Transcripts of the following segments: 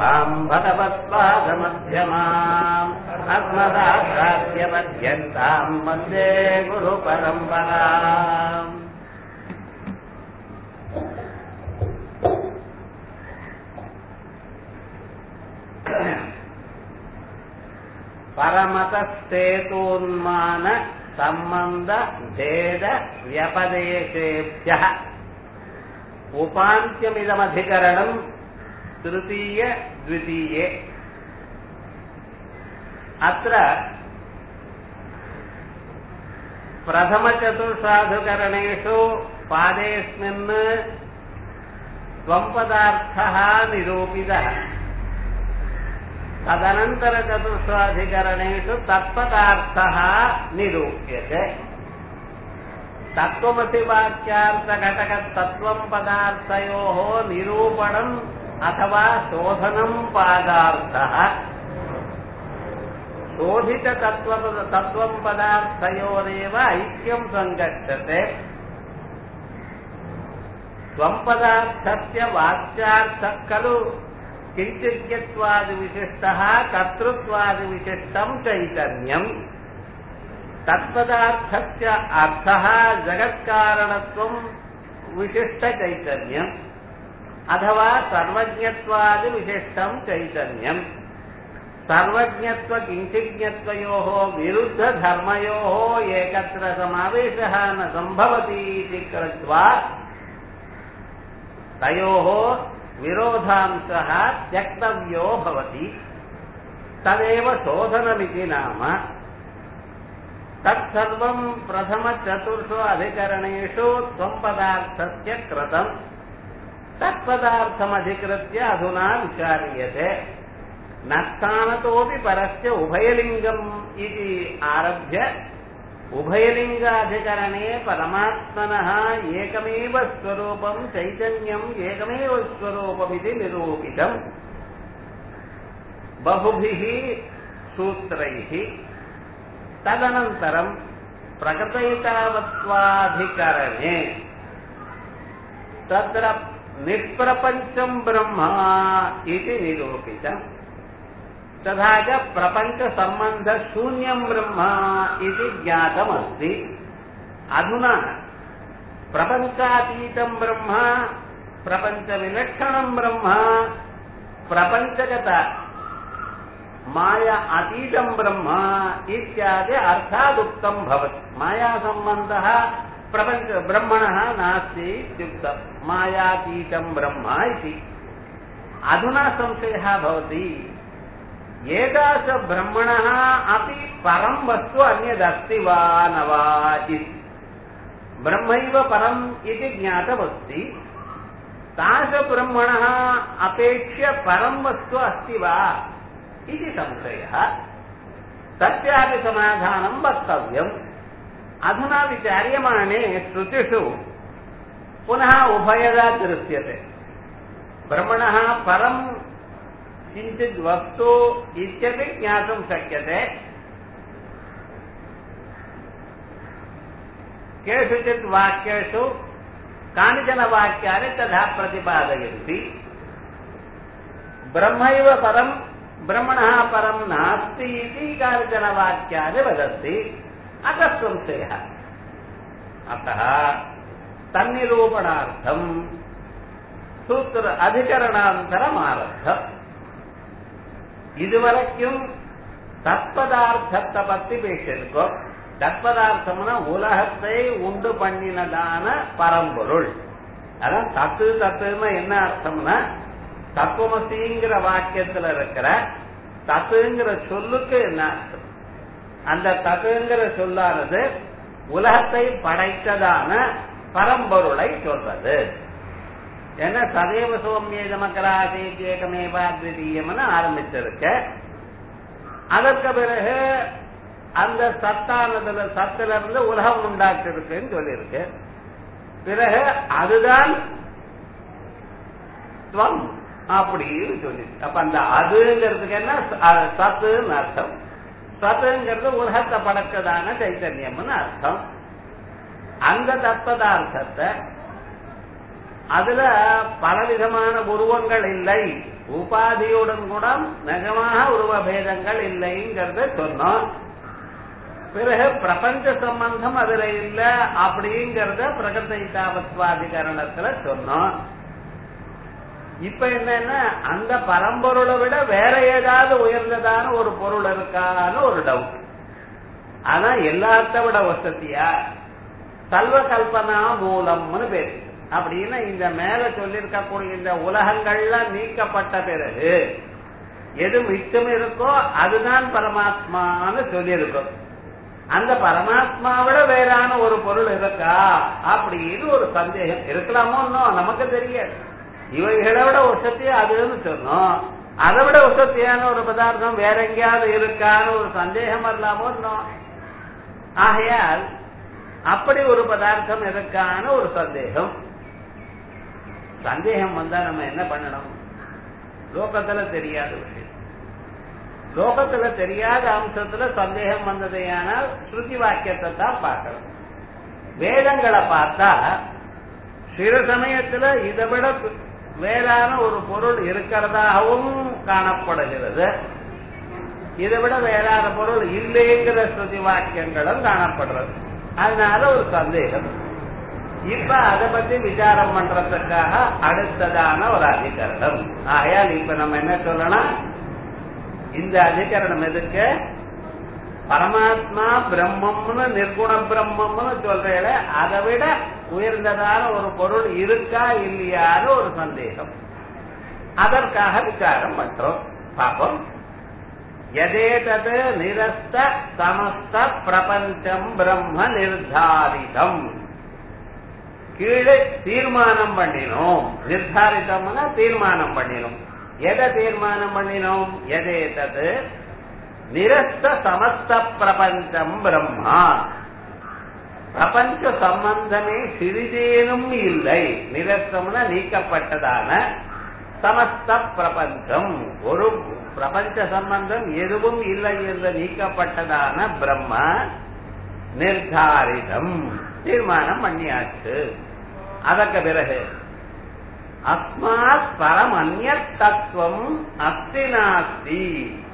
सदाशिवसमारम्भाम् भगवत्पादमध्यमाम् अस्मदाचार्यपर्यन्ताम् वन्दे गुरुपरम्पराम् परमतस्तेतोन्मान सम्बन्ध भेद व्यपदेशेभ्यः उपान्त्यमिदमधिकरणम् तृतीय द्वितीये अत्र प्रथमचतुर्साधुकरणेषु पादेऽस्मिन् त्वम्पदार्थः निरूपितः तदनन्तरचतुर्स्वाधिकरणेषु तत्पदार्थः निरूप्यते तत्त्वमसि वाक्यार्थघटकतत्त्वम् पदार्थयोः निरूपणम् अथवा शोधनम् पादार्थः शोधिततत्त्वम् पदार्थयोरेव ऐक्यम् सङ्गच्छते त्वम् पदार्थस्य वाच्यार्थः खलु किञ्चिज्ञत्वादिविशिष्टः कर्तृत्वादिविशिष्टम् चैतन्यम् तत्पदार्थस्य अर्थः जगत्कारणत्वम् विशिष्टचैतन्यम् अथवा सर्वज्ञत्वादिविशिष्टम् चैतन्यम् सर्वज्ञत्वकिञ्चिज्ञत्वयोः विरुद्धधर्मयोः एकत्र समावेशः न सम्भवति इति कृत्वा तयोः विरोधांशः त्यक्तव्यो भवति तदेव शोधनमिति नाम तत्सर्वम् प्रथमचतुर्षु अधिकरणेषु त्वम्पदार्थस्य कृतम् तत्पदार्थमधिकृत्य अधुना विचार्यते न स्थानतोऽपि परस्य उभयलिङ्गम् इति आरभ्य उभयलिङ्गाधिकरणे परमात्मनः एकमेव स्वरूपम् चैतन्यम् एकमेव स्वरूपमिति निरूपितम् बहुभिः सूत्रैः तदनन्तरम् प्रकृतैतावत्वाधिकरणे तत्र निष्प्रपञ्चम् ब्रह्म इति निरूपितम् तथा च प्रपञ्चसम्बन्धशून्यम् ब्रह्म इति ज्ञातमस्ति अधुना प्रपञ्चातीतम् ब्रह्म प्रपञ्चविलक्षणम् ब्रह्म प्रपञ्चगत माया अतीतम् ब्रह्म इत्यादि अर्थादुक्तम् भवति मायासम्बन्धः प्रपञ्च ब्रह्मणः नास्ति इत्युक्तम् मायातीतम् ब्रह्म इति अधुना संशयः भवति एतादृशब्रह्मणः अपि परं वस्तु अन्यदस्ति वा न वा इति ब्रह्मैव परम् इति ज्ञातमस्ति तादृशब्रह्मणः अपेक्ष्य परं वस्तु अस्ति वा इति संशयः तस्यापि समाधानं वक्तव्यम् अधुना विचार्यमाणे श्रुतिषु पुनः उभयदा दृश्यते ब्रह्मणः परं किञ्चित् वस्तु इत्यपि ज्ञातुं शक्यते केषुचित् वाक्येषु कानिचन वाक्यानि तथा प्रतिपादयन्ति ब्रह्मैव परं ब्रह्मणः परं नास्ति इति कानिचन वाक्यानि वदन्ति अतः संशयः अतः तन्निरूपणार्थम् सूत्र अधिकरणान्तरमारब्धम् இதுவரைக்கும் தத்பதார்த்தத்தை பத்தி பேசியிருக்கோம் தத்பதார்த்தம்னா உலகத்தை உண்டு பண்ணினதான பரம்பொருள் அதான் தத்து தத்துன்னு என்ன அர்த்தம்னா தத்துவமசிங்கிற வாக்கியத்துல இருக்கிற தத்துங்கிற சொல்லுக்கு என்ன அர்த்தம் அந்த தத்துங்கிற சொல்லானது உலகத்தை படைத்ததான பரம்பொருளை சொல்றது ஏன்னா சதேவ சோமிய மக்களாசேத் ஏகமேவா அத்விதீயம்னு ஆரம்பிச்சிருக்க அதற்கு பிறகு அந்த சத்தானதுல சத்துல இருந்து உலகம் உண்டாக்கிருக்குன்னு சொல்லியிருக்கு பிறகு அதுதான் துவம் அப்படின்னு சொல்லி அப்ப அந்த அதுங்கிறதுக்கு என்ன சத்துன்னு அர்த்தம் சத்துங்கிறது உலகத்தை படைச்சதான சைத்தன்யம்னு அர்த்தம் அந்த தத்பதார்த்தத்தை அதுல பலவிதமான உருவங்கள் இல்லை உபாதியுடன் கூட நிஜமாக உருவபேதங்கள் இல்லைங்கிறத சொன்னோம் பிறகு பிரபஞ்ச சம்பந்தம் அதுல இல்ல அப்படிங்கறத பிரகதிதாபத்வாதிகரணத்துல சொன்னோம் இப்ப என்னன்னா அந்த பரம்பொருளை விட வேற ஏதாவது உயர்ந்ததான ஒரு பொருள் இருக்கான்னு ஒரு டவுட் ஆனா எல்லாத்த விட வசதியா சல்வ கல்பனா மூலம்னு பேரு அப்படின்னு இந்த மேல சொல்லியிருக்கக்கூடிய இந்த உலகங்கள்லாம் நீக்கப்பட்ட பிறகு எது மிச்சம் இருக்கோ அதுதான் பரமாத்மான்னு சொல்லியிருக்கோம் அந்த பரமாத்மாவிட வேறான ஒரு பொருள் இருக்கா அப்படின்னு ஒரு சந்தேகம் இருக்கலாமோ இன்னும் நமக்கு தெரியாது இவைகளை விட உசத்தியா அதுன்னு சொன்னோம் அதை விட உசத்தியான ஒரு பதார்த்தம் வேற எங்கேயாவது இருக்கான்னு ஒரு சந்தேகம் வரலாமோ இன்னும் ஆகையால் அப்படி ஒரு பதார்த்தம் இருக்கான்னு ஒரு சந்தேகம் சந்தேகம் வந்தா நம்ம என்ன பண்ணணும் லோகத்துல தெரியாத விஷயம் லோகத்துல தெரியாத அம்சத்துல சந்தேகம் வந்ததையானால் ஸ்ருதி வாக்கியத்தை தான் பார்க்கணும் வேதங்களை பார்த்தா சில சமயத்துல இதை விட வேறான ஒரு பொருள் இருக்கிறதாகவும் காணப்படுகிறது இதை விட வேறான பொருள் இல்லைங்கிற ஸ்ருதி வாக்கியங்களும் காணப்படுறது அதனால ஒரு சந்தேகம் இப்ப அதை பத்தி விசாரம் பண்றதுக்காக அடுத்ததான ஒரு அதிகரணம் ஆகையால் இப்ப நம்ம என்ன சொல்லணும் இந்த அதிகரணம் எதுக்கு பரமாத்மா பிரம்மம்னு நிர்குண பிரம்மம்னு சொல்றேன் அதை விட உயர்ந்ததான ஒரு பொருள் இருக்கா இல்லையான்னு ஒரு சந்தேகம் அதற்காக விசாரம் பண்றோம் பாப்போம் எதேதது நிரஸ்த சமஸ்த பிரபஞ்சம் பிரம்ம நிர்தாரிதம் கீழே தீர்மானம் பண்ணினோம் நிர்தாரிதம்னா தீர்மானம் பண்ணினோம் எதை தீர்மானம் பண்ணினோம் எதேதது நிரஸ்த சமஸ்த பிரபஞ்சம் பிரம்மா பிரபஞ்ச சம்பந்தமே சிறிதேனும் இல்லை நிரஸ்தம்னா நீக்கப்பட்டதான சமஸ்த பிரபஞ்சம் ஒரு பிரபஞ்ச சம்பந்தம் எதுவும் இல்லை என்று நீக்கப்பட்டதான பிரம்ம நிர்தாரிதம் தீர்மானம் பண்ணியாச்சு அதற்கு பிறகு அஸ்மாத் பரம் அந்நிய தத்துவம் அஸ்தி நாஸ்தி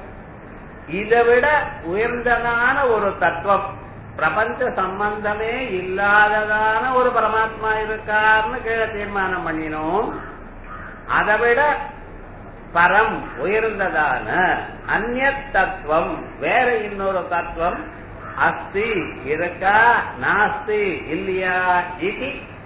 இதை விட உயர்ந்ததான ஒரு தத்துவம் பிரபஞ்ச சம்பந்தமே இல்லாததான ஒரு பரமாத்மா இருக்கார்னு கீழே தீர்மானம் பண்ணினோம் அதை விட பரம் உயர்ந்ததான அந்நிய தத்துவம் வேற இன்னொரு தத்துவம் அஸ்தி இருக்கா நாஸ்தி இல்லையா இது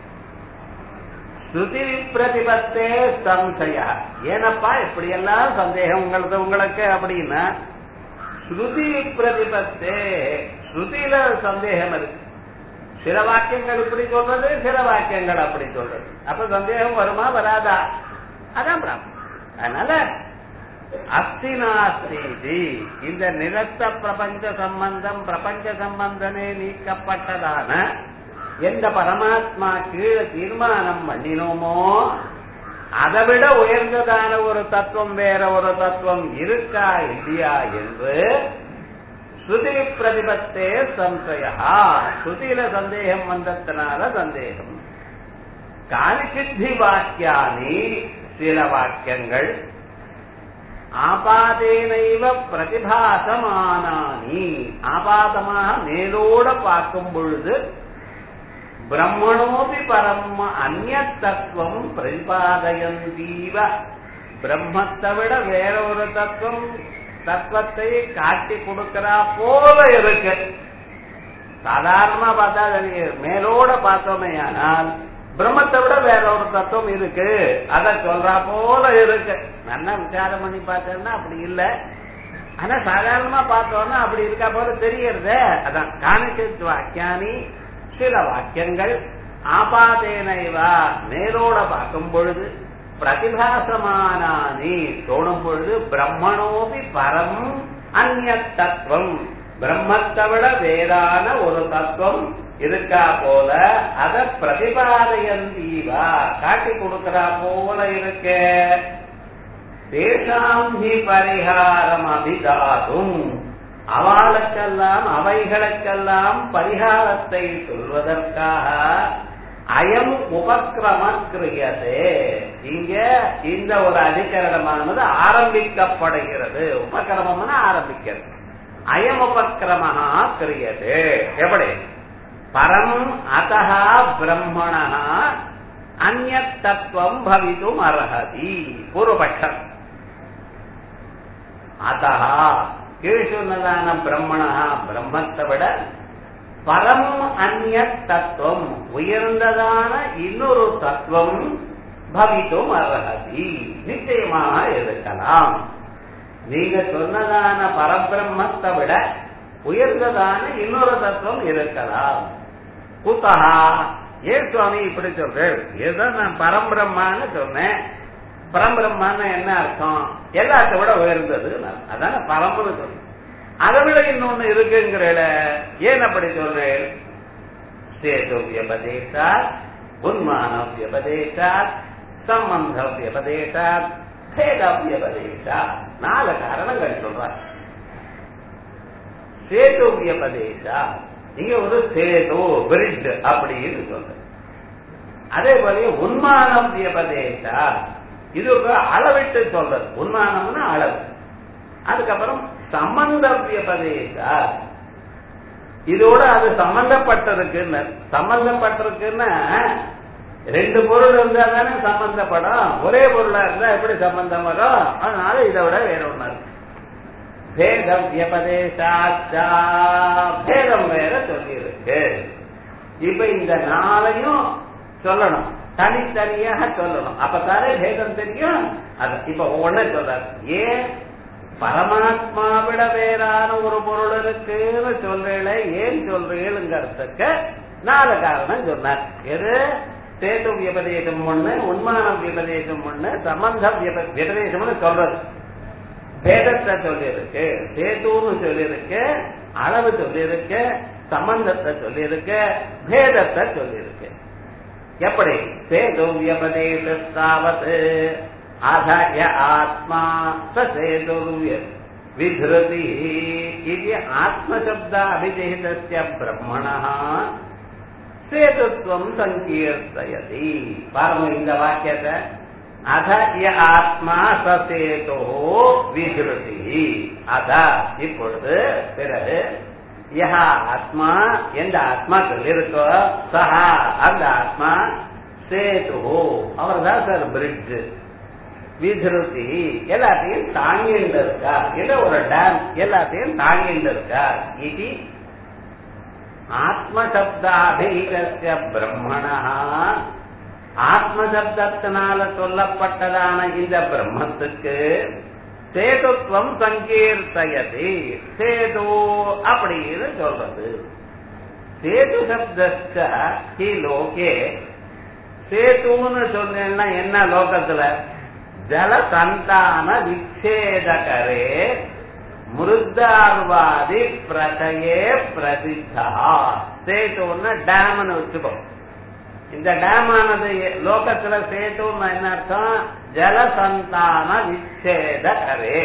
ஸ்ருதி பிரதிபத்தே சம்சய ஏனப்பா இப்படி எல்லாம் சந்தேகம் உங்களுக்கு உங்களுக்கு அப்படின்னா ஸ்ருதி பிரதிபத்தே ஸ்ருதியில சந்தேகம் இருக்கு சில வாக்கியங்கள் இப்படி சொல்றது சில வாக்கியங்கள் அப்படி சொல்றது அப்ப சந்தேகம் வருமா வராதா அதான் பிராப்தம் அதனால அஸ்தி நாஸ்தி இந்த நிரத்த பிரபஞ்ச சம்பந்தம் பிரபஞ்ச சம்பந்தமே நீக்கப்பட்டதான எந்த பரமாத்மா கீழே தீர்மானம் பண்ணினோமோ அதை விட உயர்ந்ததான ஒரு தத்துவம் வேற ஒரு தத்துவம் இருக்கா இல்லையா என்று ஸ்ருதி பிரதிபத்தே சம்சயா ஸ்ருதியில சந்தேகம் வந்ததுனால சந்தேகம் காலிசித்தி வாக்கியானி சில வாக்கியங்கள் ஆபாதேனைவ பிரதிபாசமானானி ஆபாதமாக மேலோட பார்க்கும் பொழுது பிரம்மணோபி பரம் அந்நிய தத்துவம் பிரதிபாதயந்தீவ பிரம்மத்தை விட வேற ஒரு தத்துவம் தத்துவத்தை காட்டி கொடுக்கிறா போல இருக்கு சாதாரணமா பார்த்தா மேலோட பார்த்தோமே ஆனால் பிரம்மத்தை விட வேற ஒரு தத்துவம் இருக்கு அத சொல்றா போல இருக்கு நல்லா விசாரம் பண்ணி பார்த்தேன்னா அப்படி இல்ல ஆனா சாதாரணமா பார்த்தோம்னா அப்படி இருக்கா போல தெரியறது அதான் காணிச்சித் வாக்கியானி சில வாக்கியங்கள் ஆபாதேனைவா மேலோட பார்க்கும் பொழுது பிரதிபாசமானி தோணும் பொழுது பிரம்மணோபி பரம் அந்நிய தத்துவம் பிரம்மத்தை விட வேறான ஒரு தத்துவம் இருக்கா போல அத பிரதிபாதையந்தீவா காட்டி கொடுக்கிறா போல இருக்க தேசாம் ஹி பரிகாரம் அபிதாதும் அவளுக்கெல்லாம் அவைகளுக்கெல்லாம் பரிகாரத்தை சொல்வதற்காக அயம் உபக்கிரம கிரியதே இங்க இந்த ஒரு அதிகரணமானது ஆரம்பிக்கப்படுகிறது உபக்கிரமம்னா ஆரம்பிக்கிறது அயம் உபக்கிரமஹா கிரியது எப்படி பரம் அத்தா பிரம்மண அந்நிய தத்துவம் பவித்தும் அர்ஹதி பூர்வபட்சம் அத்தா கீழ் சொன்னதான பிரம்மணா பிரம்மத்தை விட பரம் அந்நிய தத்துவம் உயர்ந்ததான இன்னொரு தத்துவம் பவித்தும் அர்ஹதி நிச்சயமாக இருக்கலாம் நீங்க சொன்னதான பரபிரம்மத்தை விட உயர்ந்ததான இன்னொரு தத்துவம் இருக்கலாம் குத்தகா ஏன் சுவாமி இப்படி சொல்றேன் ஏதோ நான் பரம்பிரம்மான்னு சொன்னேன் பரம்பிரம்மான்னு என்ன அர்த்தம் எல்லாத்தை விட உயர்ந்தது அதான பரம்புன்னு சொன்னேன் அதை விட இன்னொன்னு இருக்குங்கிறல ஏன் அப்படி சொல்றேன் சேது வியபதேசாத் உன்மான வியபதேசாத் சம்பந்த வியபதேசாத் பேத வியபதேசாத் நாலு காரணங்கள் சொல்றாங்க சேது வியபதேசா இங்க ஒரு சேது பிரிட்ஜ் அப்படின்னு சொல்ற அதே போல உன்மானம் வியபதேசா இது ஒரு அளவிட்டு சொல்றது உன்மானம்னா அளவு அதுக்கப்புறம் சம்பந்த வியபதேசா இதோட அது சம்பந்தப்பட்டிருக்குன்னு சம்பந்தப்பட்டிருக்குன்னா ரெண்டு பொருள் இருந்தா தானே சம்பந்தப்படும் ஒரே பொருளா இருந்தா எப்படி சம்பந்தம் வரும் அதனால இதை விட வேற ஒண்ணு இருக்கு பேதம் வியபதேசாச்சா பேதம் வேற சொல்லியிருக்கு இப்ப இந்த நாளையும் சொல்லணும் தனித்தனியாக சொல்லணும் அப்பதானே பேதம் தெரியும் அது இப்ப ஒவ்வொன்னு சொல்றாரு ஏன் பரமாத்மா விட வேறான ஒரு பொருள் இருக்குன்னு சொல்றீங்கள ஏன் சொல்றீங்கிறதுக்கு நாலு காரணம் சொன்னார் எது சேது வியபதேசம் ஒண்ணு உண்மானம் வியபதேசம் ஒண்ணு சம்பந்த வியபதேசம்னு சொல்றது பேதத்தை சொல்லியிருக்கு சேதுன்னு சொல்லியிருக்கு அளவு சொல்லியிருக்கு சம்பந்தத்தை சொல்லியிருக்கு பேதத்தை சொல்லியிருக்கு எப்படி சேது வியபதேசாவது ஆதாய ஆத்மா சேது விதிருதி இது ஆத்மசப்த அபிஜிதஸ்ய பிரம்மணः சேதுத்வம் சங்கீர்த்தயதி பாருங்க இந்த வாக்கியத்தை அத ய ஆத்மா சசேதோ விதிருதி அத இப்பொழுது பிறகு யஹா ஆத்மா எந்த ஆத்மா சொல்லியிருக்கோ சஹா அந்த ஆத்மா சேது அவர் தான் சார் பிரிட்ஜ் விதிருதி எல்லாத்தையும் தாங்கிட்டு இருக்கா இல்ல ஒரு டேம் எல்லாத்தையும் தாங்கிட்டு இருக்கா இது ஆத்மசப்தாபீகசிய பிரம்மணா ஆத்மசப்தத்தினால சொல்லப்பட்டதான இந்த பிரம்மத்துக்கு சேதுத்வம் சங்கீர்த்தயதி சேது அப்படின்னு சொல்றது சேது சப்தஸ்ட ஹி லோகே சேதுன்னு சொன்னேன்னா என்ன லோகத்துல ஜல சந்தான விச்சேதகரே மிருத்தார்வாதி பிரதையே பிரசித்தா சேதுன்னா டேம்னு வச்சுக்கோ இந்த டேம் ஆனது லோகத்துல சேதுன்னு என்ன அர்த்தம் ஜலசந்தான விச்சேதகரே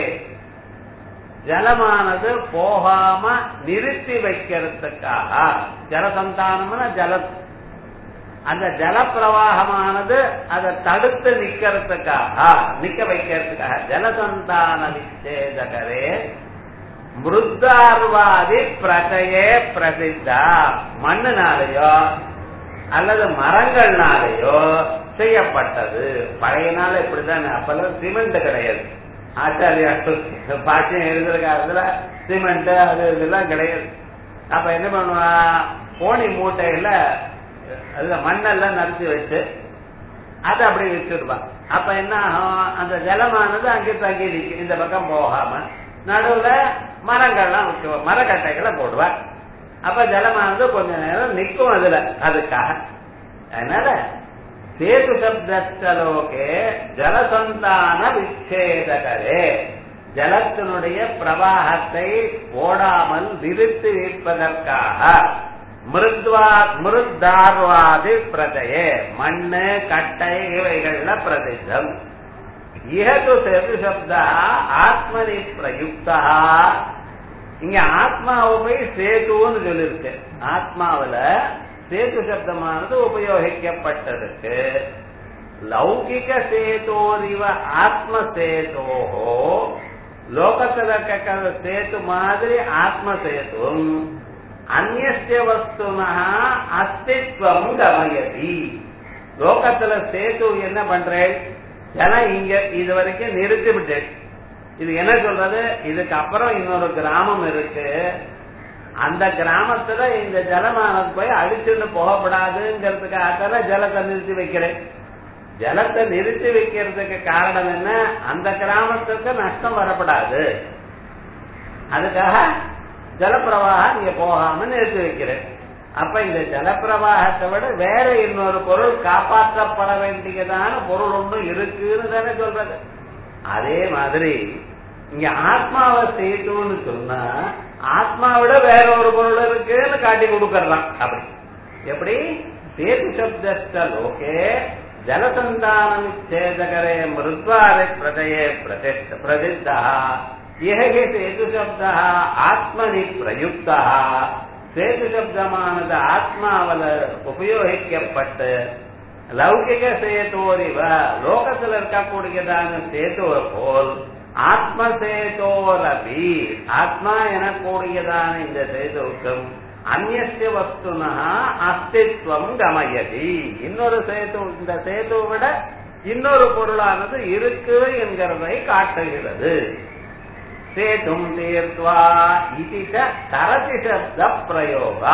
ஜலமானது போகாம நிறுத்தி வைக்கிறதுக்காக ஜலசந்தானம்னா ஜல அந்த ஜல பிரவாகமானது அதை தடுத்து நிக்கிறதுக்காக நிக்க வைக்கிறதுக்காக ஜலசந்தான விச்சேதகரே மிருத்தார்வாதி பிரதையே பிரசித்தா மண்ணுனாலேயோ அல்லது மரங்கள்னாலேயோ செய்யப்பட்டது பழைய நாள் இப்படிதான் அப்பெல்லாம் சிமெண்ட் கிடையாது ஆச்சாரியா பாட்டியம் எழுதுற காலத்துல சிமெண்ட் அது இதெல்லாம் கிடையாது அப்ப என்ன பண்ணுவா கோணி மூட்டையில அதுல மண்ணெல்லாம் நிறுத்தி வச்சு அதை அப்படி வச்சிருப்பான் அப்ப என்ன ஆகும் அந்த ஜலமானது அங்கே தங்கி நிற்கும் இந்த பக்கம் போகாம நடுவுல மரங்கள்லாம் வச்சுருவா மரக்கட்டைகளை போடுவா அப்ப ஜலமானது கொஞ்ச நேரம் நிற்கும் அதுல அதுக்காக அதனால சேது சப்தலோகே ஜலசந்தான விச்சேதகரே ஜலத்தினுடைய பிரவாகத்தை ஓடாமல் நிறுத்தி வைப்பதற்காக மிருத்வா மிருத்தார்வாதி பிரதையே மண்ணு கட்டை இவைகள்ல பிரசித்தம் இஹது சேது சப்தா ஆத்மனி பிரயுக்தா இங்க ஆத்மாவை போய் சேதுன்னு சொல்லிருக்கு ஆத்மாவில சேது சப்தமானது உபயோகிக்கப்பட்டிருக்கு லௌகிக சேதோரிவ ஆத்ம சேதோஹோ லோகத்துல கேட்கற சேத்து மாதிரி ஆத்ம சேத்தும் அந்நிய வஸ்துனா அஸ்தித்வம் கமயதி லோகத்துல சேத்து என்ன பண்றேன் ஜனம் இங்க இது வரைக்கும் நிறுத்தி விட்டேன் இது என்ன சொல்றது இதுக்கு அப்புறம் இன்னொரு கிராமம் இருக்கு அந்த கிராமத்துல இந்த ஜலமானது போய் அடிச்சுட்டு போகப்படாதுங்கிறதுக்காக ஜலத்தை நிறுத்தி வைக்கிறேன் ஜலத்தை நிறுத்தி வைக்கிறதுக்கு காரணம் என்ன அந்த கிராமத்துக்கு நஷ்டம் வரப்படாது அதுக்காக ஜலப்பிரவாகம் இங்க போகாம நிறுத்தி வைக்கிறேன் அப்ப இந்த ஜலப்பிரவாகத்தை விட வேற இன்னொரு பொருள் காப்பாற்றப்பட வேண்டியதான பொருள் ஒன்று இருக்குன்னு தானே சொல்றது அதே மாதிரி இங்க ஆத்மாவை செய்யணும்னு சொன்னா ஆத்மாவிட வேற ஒரு பொருள் இருக்குன்னு காட்டி கொடுக்கறான் அப்படி எப்படி சேது சப்த லோகே ஜலசந்தானம் சேதகரே மிருத்வாரி பிரதயே பிரசித்தா ஏகே சேது சப்த ஆத்மனி பிரயுக்தா சேது சப்தமானது ஆத்மாவில உபயோகிக்கப்பட்டு லௌகிக சேத்தோரிவ லோகத்தில் இருக்கக்கூடியதான சேத்துவ போல் ஆத்ம சேதோரபி ஆத்மா எனக்கூடியதான இந்த சேதுவுக்கும் அந்நிய வஸ்துனா அஸ்தித்வம் கமயதி இன்னொரு சேது இந்த சேதுவை விட இன்னொரு பொருளானது இருக்கு என்கிறதை காட்டுகிறது சேதும் தீர்த்வா இது தரதி சப்த பிரயோகா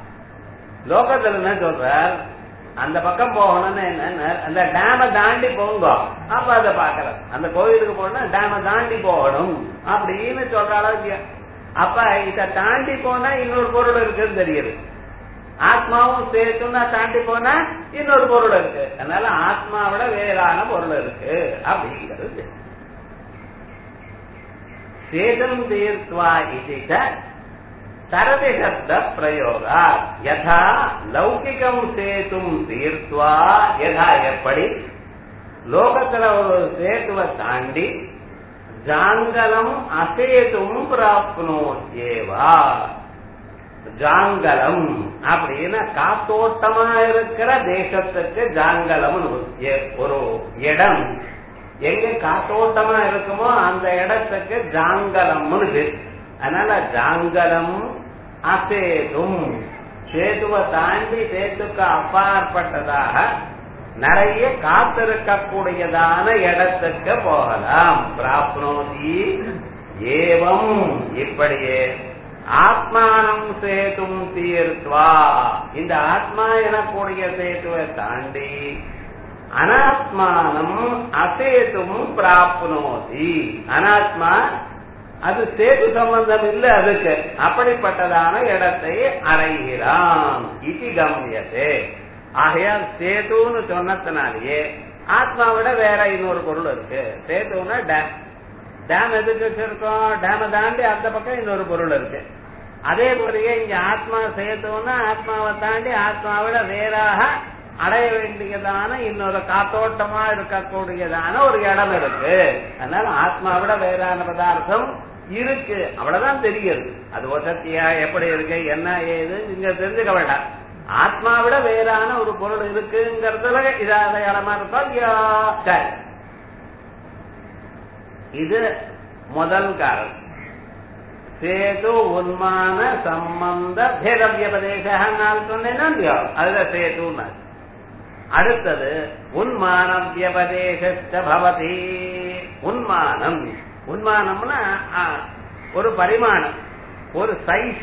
லோகத்துல என்ன சொல்றார் அந்த பக்கம் போகணும்னு என்ன அந்த டேம தாண்டி போங்க அப்ப அதை பாக்குற அந்த கோயிலுக்கு போனா டேம தாண்டி போகணும் அப்படின்னு சொல்றாலும் அப்ப இத தாண்டி போனா இன்னொரு பொருள் இருக்குன்னு தெரியுது ஆத்மாவும் சேர்த்துன்னா தாண்டி போனா இன்னொரு பொருள் இருக்கு அதனால ஆத்மாவிட வேறான பொருள் இருக்கு அப்படிங்கிறது சேதம் தீர்த்வா இது தரதி சப்த பிரயோகா யதா லௌகிகம் சேத்தும் தீர்த்வா யதா எப்படி லோகத்துல ஒரு சேத்துவை தாண்டி ஜாங்கலம் அசேதும் பிராப்னோத்யேவா ஜாங்கலம் அப்படின்னு காத்தோட்டமா இருக்கிற தேசத்துக்கு ஜாங்கலம் ஒரு இடம் எங்க காத்தோட்டமா இருக்குமோ அந்த இடத்துக்கு ஜாங்கலம்னு பேர் அதனால ஜாங்கலம் அசேதும் சேதுவை தாண்டி சேத்துக்கு அப்பாற்பட்டதாக நிறைய காத்திருக்கக்கூடியதான இடத்துக்கு போகலாம் பிராப்னோதி ஏவம் இப்படியே ஆத்மானம் சேதும் தீர்த்வா இந்த ஆத்மா எனக்கூடிய சேத்துவை தாண்டி அனாத்மானம் அசேதும் பிராப்னோதி அனாத்மா அது சேது சம்பந்தம் இல்ல அதுக்கு அப்படிப்பட்டதான இடத்தை அடைகிறான் இது கம்யதே ஆகையால் சேதுன்னு சொன்னதுனாலேயே ஆத்மாவிட வேற இன்னொரு பொருள் இருக்கு சேதுன்னா டேம் டேம் எதுக்கு வச்சிருக்கோம் டேமை தாண்டி அந்த பக்கம் இன்னொரு பொருள் இருக்கு அதே மாதிரியே இங்க ஆத்மா சேத்துன்னா ஆத்மாவை தாண்டி ஆத்மாவிட வேறாக அடைய வேண்டியதான இன்னொரு காத்தோட்டமா இருக்கக்கூடியதான ஒரு இடம் இருக்கு அதனால ஆத்மாவிட வேறான பதார்த்தம் இருக்கு அவ்வளவுதான் தெரியுது அது வசத்தியா எப்படி இருக்கு என்ன ஏது இங்க தெரிஞ்சுக்க வேண்டாம் ஆத்மாவிட வேறான ஒரு பொருள் இருக்குங்கிறதுல இதாத இடமா இருக்கோம் சரி இது முதல் காரணம் சேது உன்மான சம்பந்த பேதவியபதேசம் சொன்னேன்னா இல்லையோ அதுல சேதுன்னு அடுத்தது உன்மானவியபதேச பவதி உன்மானம் உன்மானம்னா ஒரு பரிமாணம் ஒரு சைஸ்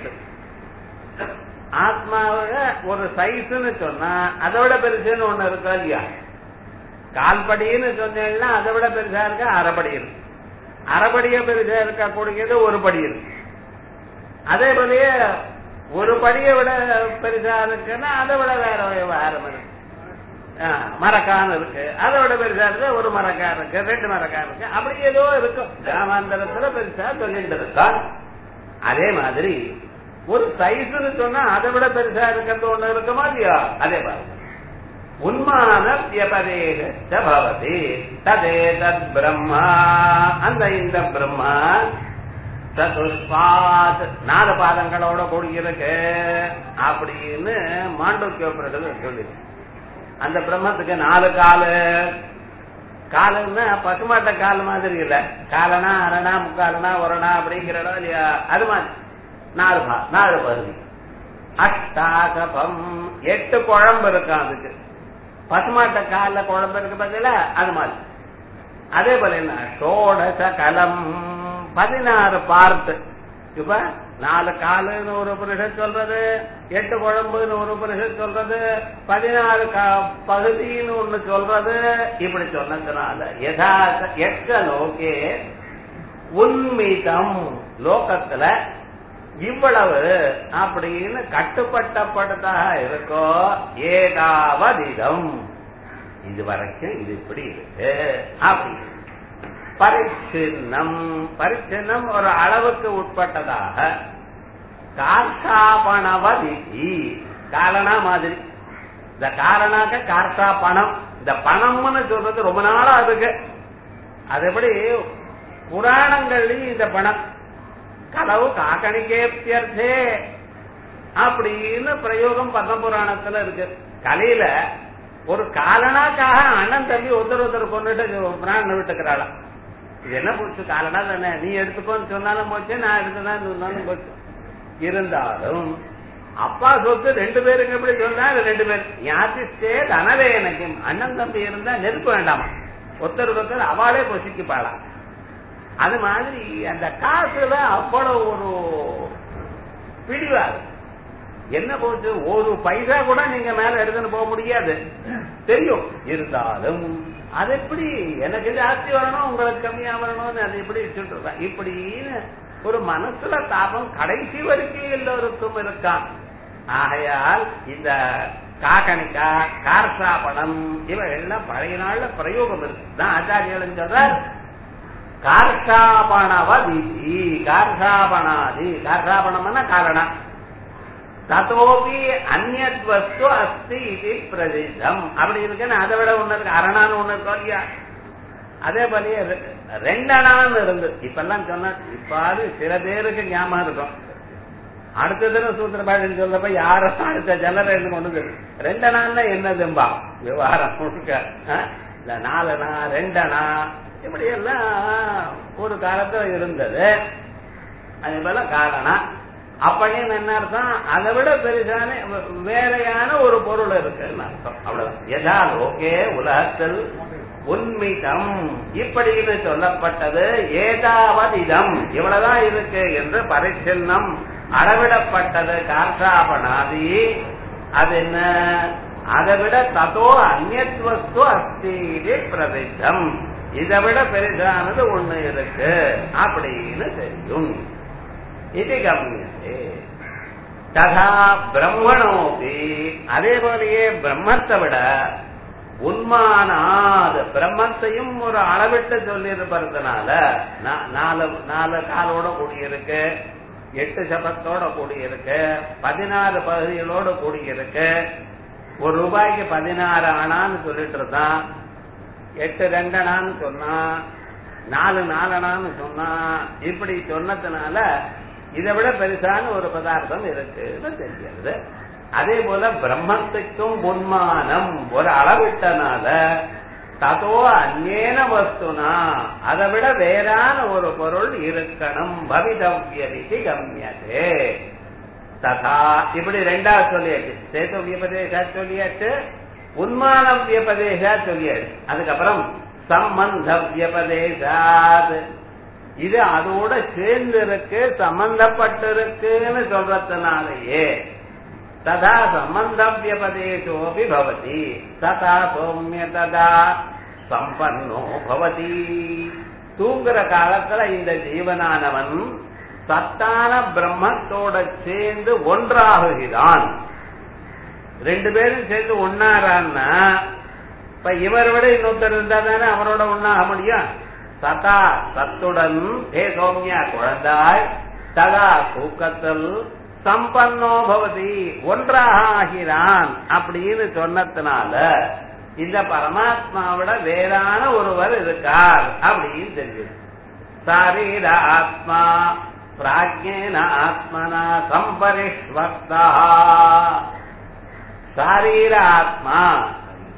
ஆத்மாவோட ஒரு சைஸ்ன்னு சொன்னா அதோட பெருசுன்னு ஒண்ணு இருக்கா இல்லையா கால்படின்னு சொன்னீங்கன்னா அதை விட பெருசா இருக்க அரைப்படி இருக்கு அரைப்படிய பெருசா இருக்கக்கூடியது ஒரு படி இருக்கு அதே போலயே ஒரு படியை விட பெருசா இருக்குன்னா அதை விட வேற விவகாரம் இருக்கு மரக்கான் இருக்கு அதை விட பெருசா இருக்கு ஒரு மரக்கா இருக்கு ரெண்டு மரக்கா இருக்கு அப்படி ஏதோ இருக்கும் கிராமாந்தரத்துல பெருசா சொல்லிட்டு இருக்கா அதே மாதிரி ஒரு சைஸ்ன்னு சொன்னா அதை விட பெருசா இருக்கிறது ஒண்ணு இருக்குமா இல்லையா அதே பாருங்க உன்மான வியபதேகி ததே தத் பிரம்மா அந்த இந்த பிரம்மா சதுஷ்பாத் நாலு பாதங்களோட கூடியிருக்கு அப்படின்னு மாண்டோக்கிய பிரகல் சொல்லி அந்த பிரம்மத்துக்கு நாலு காலு காலுன்னா பசுமாட்ட கால் மாதிரி இல்ல காலனா அரணா முக்காலனா ஒரணா அப்படிங்கிற இடம் இல்லையா அது மாதிரி நாலு பா நாலு பகுதி அஷ்டாகபம் எட்டு குழம்பு இருக்கும் அதுக்கு பசுமாட்ட கால்ல குழம்பு இருக்கு பார்த்தீங்களா அது மாதிரி அதே போல என்ன ஷோடச கலம் பதினாறு பார்ட் இப்ப நாலு காலுன்னு ஒரு புருஷன் சொல்றது எட்டு குழம்புன்னு ஒரு புருஷன் சொல்றது பதினாறு பகுதின்னு ஒண்ணு சொல்றது இப்படி சொன்னதுனால யதார்த்த எக்க லோகே உன்மிதம் லோகத்துல இவ்வளவு அப்படின்னு கட்டுப்பட்டப்படுத்தாக இருக்கோ ஏகாவதிதம் இது வரைக்கும் இது இப்படி இருக்கு அப்படி பரிச்சின்னம் பரிச்சின்னம் ஒரு அளவுக்கு உட்பட்டதாக கார்ஷாபணவதி காரணா மாதிரி இந்த காரணாக்க கார்ஷா பணம் இந்த பணம்னு சொல்றது ரொம்ப நாளா இருக்கு அது எப்படி புராணங்கள்லயும் இந்த பணம் கலவு காக்கணிக்கேப்தியர்த்தே அப்படின்னு பிரயோகம் பத்ம புராணத்துல இருக்கு கலையில ஒரு காலனாக்காக அண்ணன் தம்பி ஒருத்தர் ஒருத்தர் கொண்டுட்டு பிராணம் விட்டுக்கிறாளாம் இது என்ன போச்சு காலனா தானே நீ எடுத்துக்கோன்னு சொன்னாலும் போச்சு நான் எடுத்துதான் சொன்னாலும் போச்சு இருந்தாலும் அப்பா சொத்து ரெண்டு பேருக்கு எப்படி சொன்னா ரெண்டு பேர் யாத்திஸ்டே தனவே எனக்கு அண்ணன் தம்பி இருந்தா நெருக்க வேண்டாமா ஒருத்தர் ஒருத்தர் அவளே பொசிக்குப்பாளாம் அது மாதிரி அந்த காசுல அவ்வளவு ஒரு பிடிவாது என்ன போச்சு ஒரு பைசா கூட நீங்க மேல எடுத்துன்னு போக முடியாது தெரியும் இருந்தாலும் அது எப்படி எனக்கு ஜாஸ்தி வரணும் உங்களுக்கு கம்மியா வரணும்னு அது எப்படி வச்சுட்டு இப்படின்னு ஒரு மனசுல தாபம் கடைசி வரைக்கும் எல்லோருக்கும் இருக்கான் ஆகையால் இந்த காக்கணிக்கா கார்சாபணம் இவைகள்லாம் பழைய நாள்ல பிரயோகம் இருக்கு தான் ஆச்சாரியர்கள் சொல்றார் கார்ஷாபணவதி கார்ஷாபணாதி கார்ஷாபணம்னா காரணம் ததோபி அந்நத் வஸ்து அஸ்தி இது பிரசித்தம் அப்படி இருக்குன்னு அதை விட ஒண்ணு இருக்கு அரணான்னு ஒண்ணு இருக்கோம் இல்லையா அதே போலயே ரெண்டனான்னு இருந்து இப்பெல்லாம் சொன்ன இப்பாது சில பேருக்கு ஞாபகம் இருக்கும் அடுத்த தினம் சூத்திர பாஷன் சொல்றப்ப யாரும் அடுத்த ஜெனரேஷன் கொண்டு ரெண்டனான்னா என்னதும்பா விவகாரம் முழுக்க இல்ல நாலனா ரெண்டனா இப்படி எல்லாம் ஒரு காலத்துல இருந்தது அதே போல காரணம் அப்படின்னு என்ன அர்த்தம் அதை விட பெருசான வேறையான ஒரு பொருள் இருக்குன்னு அர்த்தம் அவ்வளவுதான் எதா ஓகே உலகத்தில் உண்மிதம் இப்படின்னு சொல்லப்பட்டது ஏதாவதிதம் இவ்வளவுதான் இருக்கு என்று பரிசின்னம் அளவிடப்பட்டது கார்ஷாபனாதி அது என்ன அதை விட ததோ அந்நத் வஸ்து அஸ்தீதி பிரசித்தம் இதை விட பெரிதானது ஒண்ணு இருக்கு அப்படின்னு தெரியும் இது கம்யதே ததா பிரம்மணோபி அதே போலயே பிரம்மத்தை விட உண்மானாது பிரம்மத்தையும் ஒரு அளவிட்டு சொல்லி இருப்பதுனால நாலு நாலு காலோட கூடியிருக்கு எட்டு சபத்தோட கூடியிருக்கு பதினாறு பகுதிகளோட கூடியிருக்கு ஒரு ரூபாய்க்கு பதினாறு ஆனான்னு சொல்லிட்டு இருந்தான் எட்டு ரெண்டனான்னு சொன்னா நாலு நாலனான்னு சொன்னா இப்படி சொன்னதுனால இதை விட பெருசான ஒரு பதார்த்தம் இருக்குன்னு தெரிகிறது அதே போல பிரம்மத்துக்கும் உன்மானம் ஒரு அளவிட்டனால ததோ அந்நேன வஸ்துனா அதை விட வேறான ஒரு பொருள் இருக்கணும் பவிதவ்யரிசி கம்யதே ததா இப்படி ரெண்டாவது சொல்லியாச்சு சேது வியபதேசா சொல்லியாச்சு உன்மான வியபதேசா சொல்லியாச்சு அதுக்கப்புறம் சம்பந்த வியபதேசாத் இது அதோட சேர்ந்து இருக்கு சம்பந்தப்பட்டிருக்குன்னு சொல்றதுனாலயே ததா சம்பந்த வியபதேசோபி பவதி ததா சௌமிய ததா சம்பன்னோ பவதி தூங்குற காலத்துல இந்த ஜீவனானவன் சத்தான பிரம்மத்தோட சேர்ந்து ஒன்றாகுகிறான் ரெண்டு பேரும் சேர்ந்து ஒன்னாரான்னா இப்ப இவர் விட இன்னொருத்தர் இருந்தா தானே அவரோட ஒன்னாக முடியும் சதா சத்துடன் ஹே சௌமியா குழந்தாய் ததா தூக்கத்தில் சம்பன்னோ பவதி ஒன்றாக ஆகிறான் அப்படின்னு சொன்னதுனால இந்த பரமாத்மாவிட வேறான ஒருவர் இருக்கார் அப்படின்னு தெரியுது சாரீர ஆத்மா பிராஜ்யேன ஆத்மனா சம்பரிஷ்வக்தா சாரீர ஆத்மா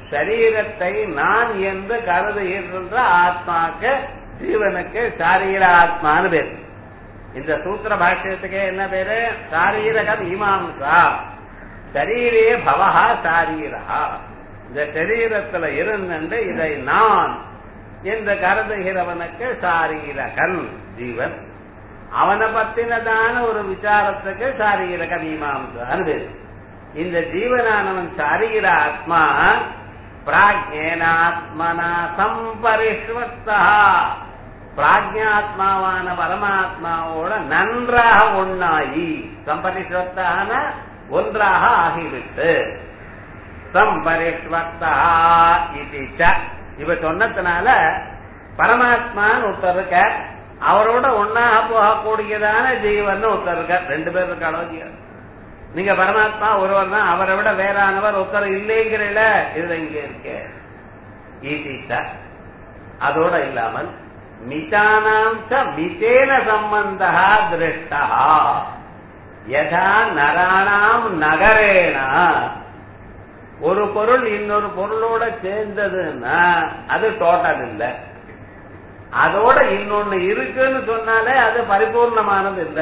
சரீரத்தை நான் என்று கருதுகின்ற ஆத்மாக்கு ஜீவனுக்கு சாரீர ஆத்மான்னு பேர் இந்த சூத்திர பாஷ்யத்துக்கு என்ன பேரு சாரீரக மீமாம்சா சரீரே பவஹா சாரீரா இந்த சரீரத்துல இருந்துட்டு இதை நான் என்று கருதுகிறவனுக்கு சாரீரகன் ஜீவன் அவனை பத்தினதான ஒரு விசாரத்துக்கு சாரீரக மீமாம்சான்னு பேரு இந்த ஜீவனானவன் சாரீர ஆத்மா பிராஜ்யேனாத்மனா சம்பரிஷ்வத்தா பிராஜ்யாத்மாவான பரமாத்மாவோட நன்றாக ஒன்னாயி சம்பரிஷ்வத்தான ஒன்றாக ஆகிவிட்டு சம்பரிஷ்வத்தா இது இவ சொன்னதுனால பரமாத்மான்னு ஒருத்தர் இருக்க அவரோட ஒன்னாக போகக்கூடியதான ஜீவன் ஒருத்தர் இருக்க ரெண்டு பேர் இருக்காளோ நீங்க பரமாத்மா ஒருவர் தான் அவரை விட வேறானவர் ஒருத்தர் இல்லைங்கிறல இதுல இங்க இருக்க ஈசித்த அதோட இல்லாமல் மிதானாம் ச மிதேன சம்பந்தா திருஷ்டா யதா நராணாம் நகரேனா ஒரு பொருள் இன்னொரு பொருளோட சேர்ந்ததுன்னா அது டோட்டல் இல்ல அதோட இன்னொன்னு இருக்குன்னு சொன்னாலே அது பரிபூர்ணமானது இல்லை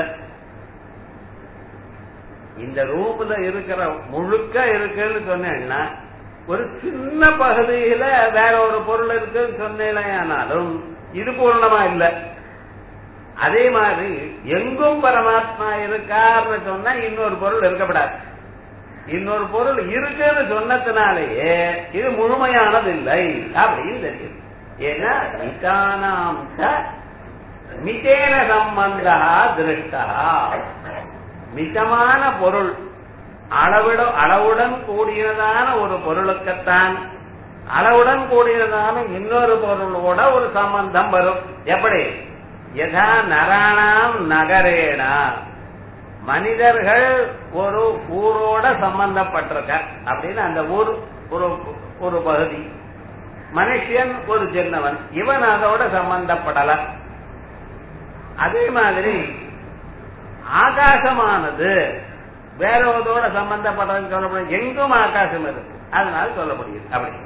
இந்த ரூம்ல இருக்கிற முழுக்க இருக்குன்னு சொன்னேன்னா ஒரு சின்ன பகுதியில வேற ஒரு பொருள் இருக்குன்னு சொன்னேனாலும் இது பூர்ணமா இல்ல அதே மாதிரி எங்கும் பரமாத்மா இருக்காருன்னு சொன்னா இன்னொரு பொருள் இருக்கப்படாது இன்னொரு பொருள் இருக்குன்னு சொன்னதுனாலேயே இது முழுமையானது இல்லை அப்படின்னு தெரியுது ஏன்னா மிதானாம் மிதேன சம்பந்தா திருஷ்டா மிதமான பொருள் அளவிட அளவுடன் கூடியதான ஒரு பொருளுக்குத்தான் அளவுடன் கூடியதான இன்னொரு பொருளோட ஒரு சம்பந்தம் வரும் எப்படி யதா நராணாம் நகரேனா மனிதர்கள் ஒரு ஊரோட சம்பந்தப்பட்டிருக்க அப்படின்னு அந்த ஊர் ஒரு ஒரு பகுதி மனுஷன் ஒரு சின்னவன் இவன் அதோட சம்பந்தப்படல அதே மாதிரி ஆகாசமானது வேற ஒருதோட சம்பந்தப்பட்டதுன்னு சொல்ல முடியும் எங்கும் ஆகாசம் இருக்கு அதனால சொல்ல முடியுது அப்படி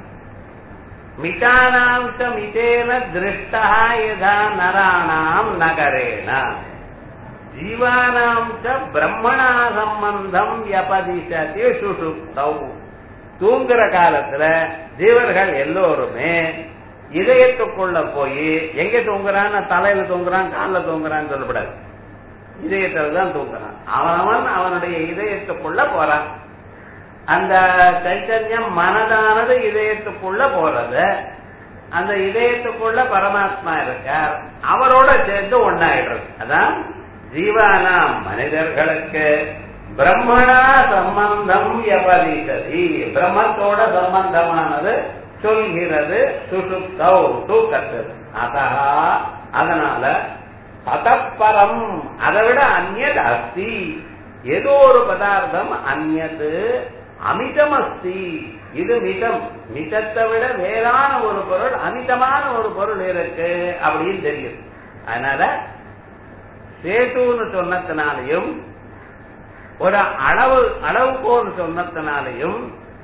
மிதானாம் ச மிதேன திருஷ்டா யதா நராணாம் நகரேன ஜீவானாம் ச பிரம்மணா சம்பந்தம் யபதிசதி சுசுப்தௌ தூங்குற காலத்துல ஜீவர்கள் எல்லோருமே இதயத்துக்குள்ள போய் எங்க தூங்குறான் தலையில தூங்குறான் காலில் தூங்குறான்னு சொல்லப்படாது இதயத்தில் தான் தூங்குறான் அவனவன் அவனுடைய இதயத்துக்குள்ள போறான் அந்த சைத்தன்யம் மனதானது இதயத்துக்குள்ள போறது அந்த இதயத்துக்குள்ள பரமாத்மா இருக்கார் அவரோட சேர்ந்து ஒன்னாயிடுறது அதான் ஜீவானாம் மனிதர்களுக்கு பிரம்மணா சம்பந்தம் எவரிசதி பிரம்மத்தோட சம்பந்தமானது சொல்கிறது சுசுப்தௌ தூக்கத்தில் அதா அதனால ததப்பரம் அதை விட அந்நது அஸ்தி ஏதோ ஒரு பதார்த்தம் அந்நது அமிதம் அஸ்தி இது மிதம் மிதத்தை விட வேறான ஒரு பொருள் அமிதமான ஒரு பொருள் இருக்கு அப்படின்னு தெரியுது அதனால சேத்துன்னு சொன்னதுனாலையும் ஒரு அளவு அளவுகோல் சொன்னதுனாலையும்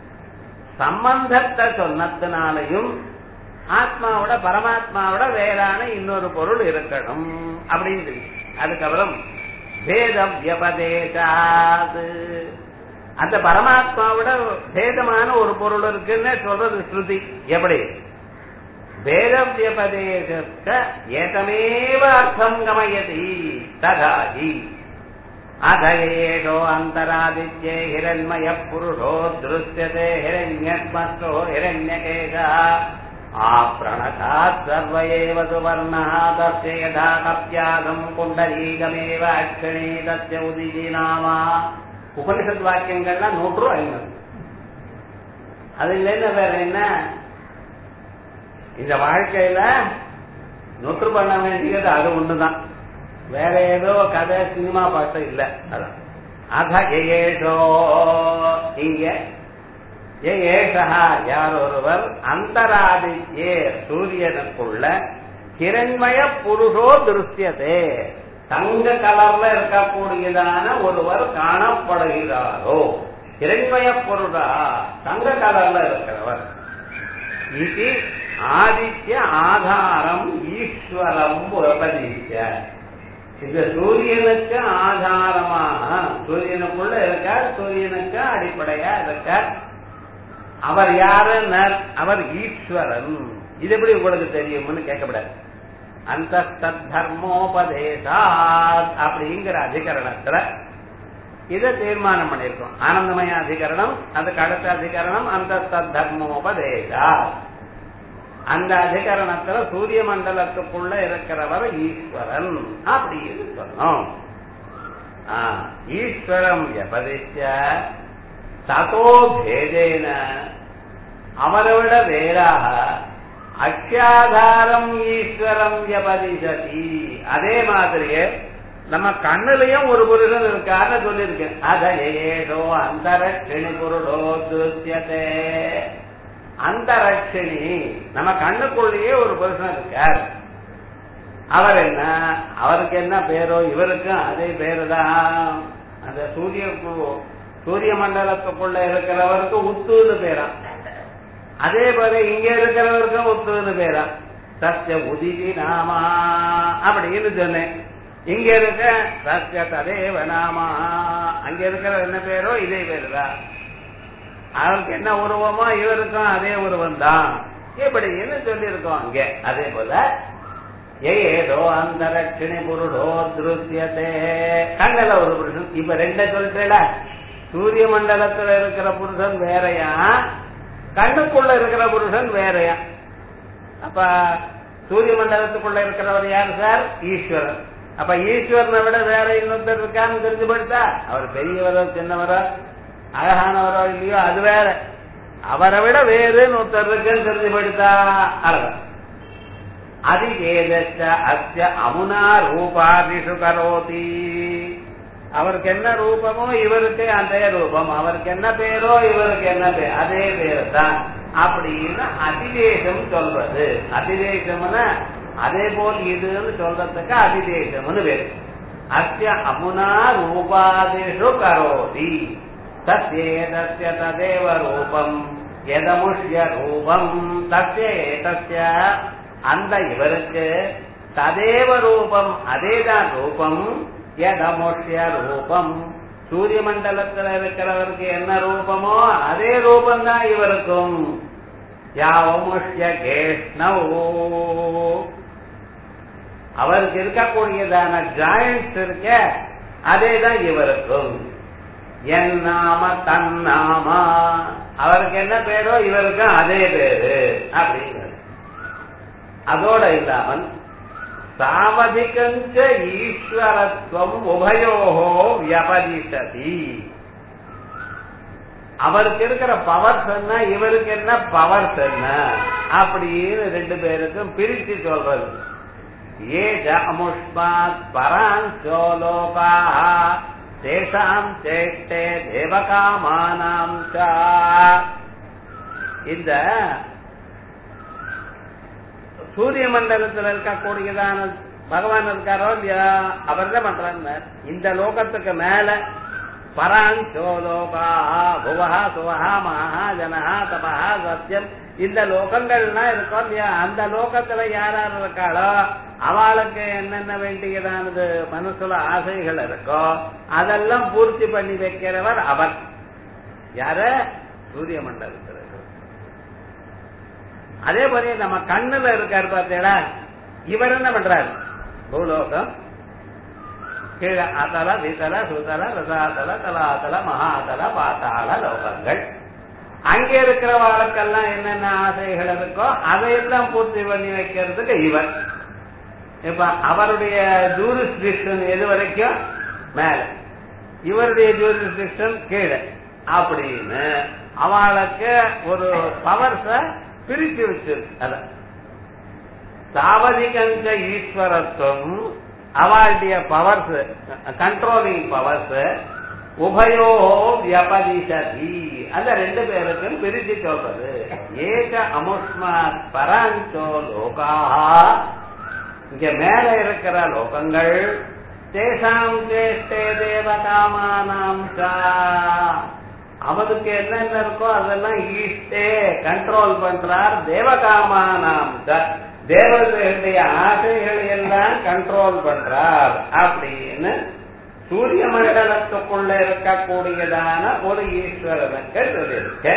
சம்பந்தத்தை சொன்னதுனாலையும் ஆத்மாவோட பரமாத்மாவோட வேறான இன்னொரு பொருள் இருக்கணும் அப்படின்னு தெரியும் அதுக்கப்புறம் பேதம் வியபதேசாது அந்த பரமாத்மாவோட பேதமான ஒரு பொருள் இருக்குன்னு சொல்றது ஸ்ருதி எப்படி பேதம் வியபதேசத்த ஏதமேவ அர்த்தம் கமயதி ததாகி अधयेषो अन्तरादित्ये हिरण्मयः पुरुषो दृश्यते हिरण्यस्मष्टो हिरण्यकेशः आप्रणतात् सर्व एव सुवर्णः तस्य यथा कप्यागम् कुण्डलीकमेव अक्षिणी तस्य उदिति नाम உபனிஷத் வாக்கியங்கள்லாம் நூற்று ஐநூறு அது இல்லைன்னு வேற என்ன இந்த வாழ்க்கையில நூற்று பண்ண வேண்டியது அது ஒண்ணுதான் வேற ஏதோ கதை சினிமா பாட்டு இல்ல அதான் அத ஏஷோ இங்க ஏஷா யார் ஒருவர் அந்தராதித்யே சூரியனுக்குள்ள கிரண்மய புருஷோ திருஷ்யதே தங்க கலர்ல இருக்கக்கூடியதான ஒருவர் காணப்படுகிறாரோ கிரண்மய பொருளா தங்க கலர்ல இருக்கிறவர் இது ஆதித்ய ஆதாரம் ஈஸ்வரம் உபதிக்க இந்த சூரியனுக்கு ஆதாரமாக சூரியனுக்குள்ள இருக்கார் சூரியனுக்கு அடிப்படையா இருக்கார் அவர் யாரு அவர் ஈஸ்வரன் இது எப்படி உங்களுக்கு தெரியும்னு கேட்கப்படாது அந்த தர்மோபதேசா அப்படிங்கிற அதிகரணத்துல இதை தீர்மானம் பண்ணிருக்கோம் ஆனந்தமய அதிகரணம் அதுக்கு அடுத்த அதிகரணம் அந்த தர்மோபதேசா அந்த அதிகரணத்துல சூரிய மண்டலத்துக்குள்ள இருக்கிறவர் ஈஸ்வரன் அப்படின்னு சொன்னோம் ஈஸ்வரம் எபதிச்ச ததோ பேதேன அவரை விட வேறாக அக்ஷாதாரம் ஈஸ்வரம் எபதிசதி அதே மாதிரியே நம்ம கண்ணுலயும் ஒரு புருஷன் இருக்கான்னு சொல்லியிருக்கேன் அத ஏதோ அந்தரட்சிணி பொருளோ துத்தியதே அந்தரட்சிணி நம்ம கண்ணுக்குள்ளேயே ஒரு புருஷன் இருக்கார் அவர் என்ன அவருக்கு என்ன பேரோ இவருக்கும் அதே பேரு தான் அந்த சூரிய சூரிய மண்டலத்துக்குள்ள இருக்கிறவருக்கு உத்துன்னு பேரா அதே போல இங்க இருக்கிறவருக்கும் உத்துன்னு பேரா சத்திய உதிதி நாமா அப்படின்னு சொன்னேன் இங்க இருக்க சத்திய ததேவ நாமா அங்க இருக்கிற என்ன பேரோ இதே பேருதான் அவருக்கு என்ன உருவமோ இவருக்கும் அதே உருவம் தான் இப்படின்னு சொல்லியிருக்கோம் அங்க அதே போல ஏதோ அந்த ரட்சிணி புருடோ திருத்தியதே கண்ணல ஒரு புருஷன் இப்ப ரெண்ட சொல்லிட்டேல சூரிய மண்டலத்துல இருக்கிற புருஷன் வேறையா கண்ணுக்குள்ள இருக்கிற புருஷன் வேறையா அப்ப சூரிய மண்டலத்துக்குள்ள இருக்கிறவர் யார் சார் ஈஸ்வரன் அப்ப ஈஸ்வரனை விட வேற இன்னொருத்தர் இருக்கான்னு தெரிஞ்சு போயிட்டா அவர் பெரியவரோ சின்னவரோ அழகானவரோ இல்லையோ அது வேற அவரை விட வேறுன்னு ஒருத்தர் இருக்குன்னு தெரிஞ்சு போயிட்டா அழகா அதிகேதச்ச அஸ்ய அமுனா ரூபாதிஷு கரோதி அவருக்கு என்ன ரூபமோ இவருக்கு அதே ரூபம் அவருக்கு என்ன பேரோ இவருக்கு என்ன பேர் அதே பேர் தான் அப்படின்னு அதிதேசம் சொல்றது அதிதேசம்னா அதே போல் இதுன்னு சொல்றதுக்கு அதிதேசம்னு பேரு அஸ்ய அமுனா ரூபாதிஷு கரோதி தத்யேதஸ்ய ததேவ ரூபம் எதமுஷ்ய ரூபம் தத்ய ஏதஸ்ய அந்த இவருக்கு ததேவ ரூபம் அதேதான் ரூபம் எதமுஷ்ய ரூபம் சூரிய மண்டலத்தில் இருக்கிறவருக்கு என்ன ரூபமோ அதே ரூபம் தான் இவருக்கும் யாவமுஷ்ய கேஷ்ணவ் அவருக்கு இருக்கக்கூடியதான ஜாயிண்ட்ஸ் இருக்க அதே தான் இவருக்கும் என் நாம தன் நாமா அவருக்கு என்ன பேரோ இவருக்கும் அதே பேரு அப்படிங்கிறது அதோட இல்லாமல் சாமதிகஞ்ச ஈஸ்வரத்துவம் உபயோகோ வியபதிசதி அவருக்கு இருக்கிற பவர்ஸ் என்ன இவருக்கு என்ன பவர்ஸ் என்ன அப்படின்னு ரெண்டு பேருக்கும் பிரிச்சு சொல்றது ஏஜ அமுஷ்மாத் பராஞ்சோ லோகா தேசாம் சேஷ்டே தேவகாமானாம் இந்த சூரிய மண்டலத்தில் இருக்கக்கூடியதான பகவான் இருக்காரோ இல்லையா அவர் தான் பண்றாங்க இந்த லோகத்துக்கு மேல பராஞ்சோ லோகா புவஹா சுவஹா மகா ஜனஹா தபஹா சத்தியம் இந்த லோகங்கள்லாம் இருக்கோம் இல்லையா அந்த லோகத்துல யார் யார் இருக்காளோ அவளுக்கு என்னென்ன வேண்டியதானது மனசுல ஆசைகள் இருக்கோ அதெல்லாம் பூர்த்தி பண்ணி வைக்கிறவர் அவர் யார சூரிய மண்டலத்தில் அதே போல நம்ம கண்ணுல இருக்காரு பார்த்தீங்களா இவர் என்ன பண்றாரு பூலோகம் கீழ அத்தல வித்தல சுதல ரசாதல தலாதல மகாதல பாத்தாள லோகங்கள் அங்க இருக்கிற வாழ்க்கெல்லாம் என்னென்ன ஆசைகள் இருக்கோ அதையெல்லாம் பூர்த்தி பண்ணி வைக்கிறதுக்கு இவர் இப்ப அவருடைய ஜூரிஸ்டிக்ஷன் எது வரைக்கும் மேல இவருடைய ஜூரிஸ்டிக்ஷன் கீழே அப்படின்னு அவளுக்கு ஒரு பவர்ஸ பிரிச்சு வச்சிருக்கு அத சாவதிகஞ்ச ஈஸ்வரத்துவம் அவளுடைய பவர்ஸ் கண்ட்ரோலிங் பவர்ஸ் உபயோ வியபதிசதி அந்த ரெண்டு பேருக்கும் பிரிச்சு சொல்றது ஏக அமுஷ்மாத் பராஞ்சோ லோகா இங்க மேல இருக்கிற லோகங்கள் தேசாம் சேஷ்டே தேவகாமானாம் அவனுக்கு என்னென்ன இருக்கோ அதெல்லாம் ஈஸ்டே கண்ட்ரோல் பண்றார் தேவகாமானாம் தேவதைகளுடைய ஆசைகளை எல்லாம் கண்ட்ரோல் பண்றார் அப்படின்னு சூரிய மண்டலத்துக்குள்ள இருக்கக்கூடியதான ஒரு ஈஸ்வரனுக்கு சொல்லியிருக்க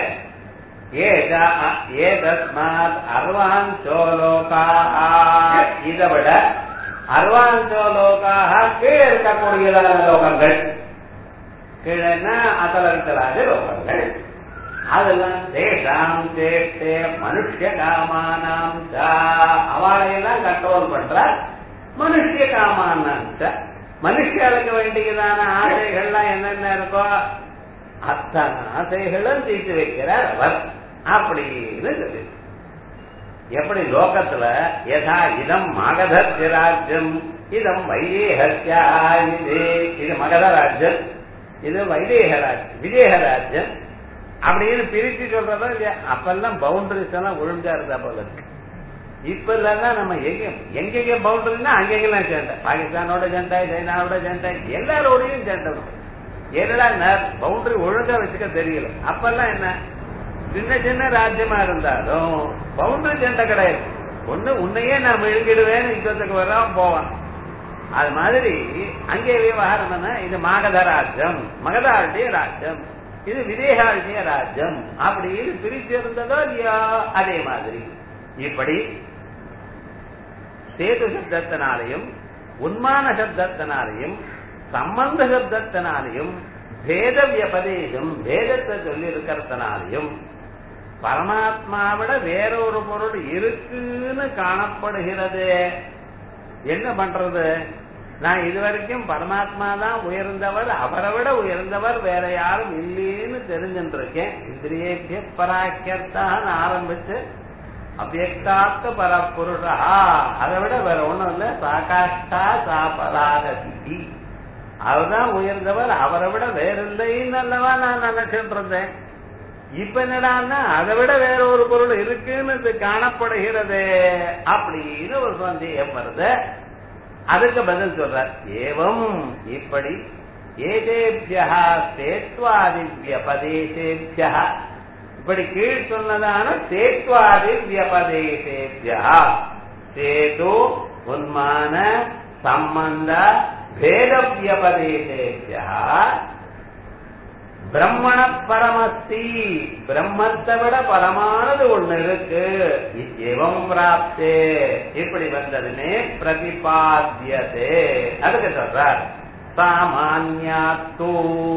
ஏதஸ்மாத் அர்வாஞ்சோலோகா இதை விட அர்வாஞ்சோலோகாக கீழே இருக்கக்கூடியதான லோகங்கள் கீழேன்னா அகலவித்தலாக லோகங்கள் அதெல்லாம் தேசாம் சேட்டே மனுஷ காமானாம் அவளையெல்லாம் கண்ட்ரோல் பண்ற மனுஷ காமானாம் மனுஷர்களுக்கு வேண்டியதான ஆசைகள்லாம் என்னென்ன இருக்கோ அத்தனை ஆசைகளும் தீர்த்து வைக்கிறார் அவர் அப்படின்னு சொல்லி எப்படி லோகத்துல யதா இதம் மகதர்ஜ ராஜ்யம் இதம் வைதேகத்யா இது இது மகத ராஜ்யம் இது வைதேக ராஜ்யம் விதேக ராஜ்யம் அப்படின்னு பிரிச்சு சொல்றதா இல்லையா அப்பெல்லாம் பவுண்டரிஸ் எல்லாம் ஒழுங்கா இருந்தா போல இருக்கு இப்ப இல்லன்னா நம்ம எங்க எங்கெங்க பவுண்டரினா அங்கெங்கெல்லாம் சண்டை பாகிஸ்தானோட சண்டை சைனாவோட சண்டை எல்லாரோடையும் சண்டை என்னடா பவுண்டரி ஒழுங்கா வச்சுக்க தெரியல அப்பெல்லாம் என்ன சின்ன சின்ன ராஜ்யமா இருந்தாலும் பவுண்டரி சண்டை கிடையாது ஒண்ணு உன்னையே நான் விழுங்கிடுவேன்னு யுத்தத்துக்கு வராம போவான் அது மாதிரி அங்கே விவகாரம் இது மாகத ராஜ்யம் மகதாளுடைய ராஜ்யம் இது விதேகாளுடைய ராஜ்யம் அப்படின்னு பிரிச்சு இருந்ததோ இல்லையா அதே மாதிரி இப்படி சேது சப்தத்தினாலையும் உன்மான சப்தத்தினாலையும் சம்பந்த சப்தத்தினாலையும் பேத வியபதேசம் பேதத்தை சொல்லி இருக்கிறதுனாலையும் பரமாத்மாவிட வேறொரு பொருள் இருக்குன்னு காணப்படுகிறது என்ன பண்றது நான் இதுவரைக்கும் பரமாத்மா தான் உயர்ந்தவர் அவரை விட உயர்ந்தவர் வேற யாரும் இல்லைன்னு தெரிஞ்சுட்டு இருக்கேன் இந்திரியேபிய பராக்கியத்தான் ஆரம்பிச்சு அவ்வக்தாத்த பரப்புருடா அதை விட வேற ஒண்ணும் இல்ல சாகாஷ்டா சாபராகதி அவர்தான் உயர்ந்தவர் அவரை விட வேற இல்லைன்னு அல்லவா நான் நினைச்சிட்டு இருந்தேன் இப்ப என்னடான்னா அதை விட வேற ஒரு பொருள் இருக்குன்னு காணப்படுகிறது அப்படின்னு ஒரு சந்தேகம் வருது அதுக்கு பதில் சொல்றார் ஏவம் இப்படி ஏதேபியா சேத்வாதி வியபதேசேபியா இப்படி கீழ் சொன்னதான சேத்வாதி வியபதேசேபியா சேது உன்மான சம்பந்த பேத வியபதேசேபியா பிரம்மண பரமஸ்தி பிரம்மத்தை விட பரமானது ஒண்ணு இருக்கு எவம் பிராப்தே இப்படி வந்ததுமே பிரதிபாத்தியதே அதுக்கு சொல்றார் சாமான்யா தூ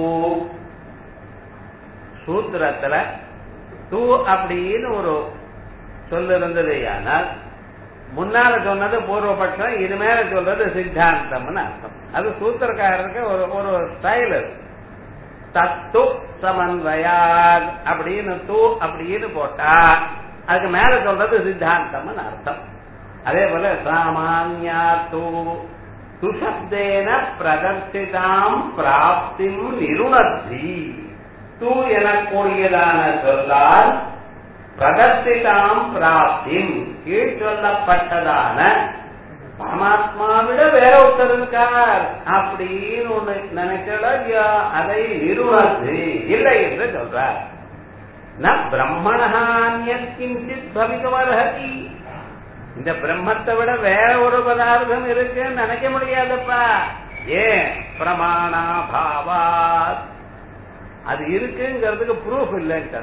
சூத்திரத்துல தூ அப்படின்னு ஒரு சொல் இருந்தது ஆனால் முன்னால சொன்னது பூர்வபட்சம் இது மேல சொல்றது சித்தாந்தம்னு அர்த்தம் அது சூத்திரக்காரருக்கு ஒரு ஒரு ஸ்டைல் இருக்கு தத்து சமன்வயாத் அப்படின்னு தூ அப்படின்னு போட்டா அதுக்கு மேல சொல்றது சித்தாந்தம்னு அர்த்தம் அதே போல சாமான்யா தூ துஷப்தேன பிரதர்சிதாம் பிராப்திம் நிருணத்தி தூ எனக்கூடியதான சொல்லால் பிரதர்சிதாம் பிராப்திம் கீழ் சொல்லப்பட்டதான பரமாத்மாவிட வேற ஒருத்தர் இருக்கார் அப்படின்னு ஒண்ணு நினைச்சா அதை நிறுவனத்து இல்லை என்று சொல்றார் ந பிரம்மணஹான்யக்கிஞ்சித் பவிதவர்ஹதி இந்த பிரம்மத்தை விட வேற ஒரு பதார்த்தம் இருக்குன்னு நினைக்க முடியாதப்பா ஏன் பிரமாணாபாவாத் அது இருக்குங்கிறதுக்கு ப்ரூஃப் இல்லைங்க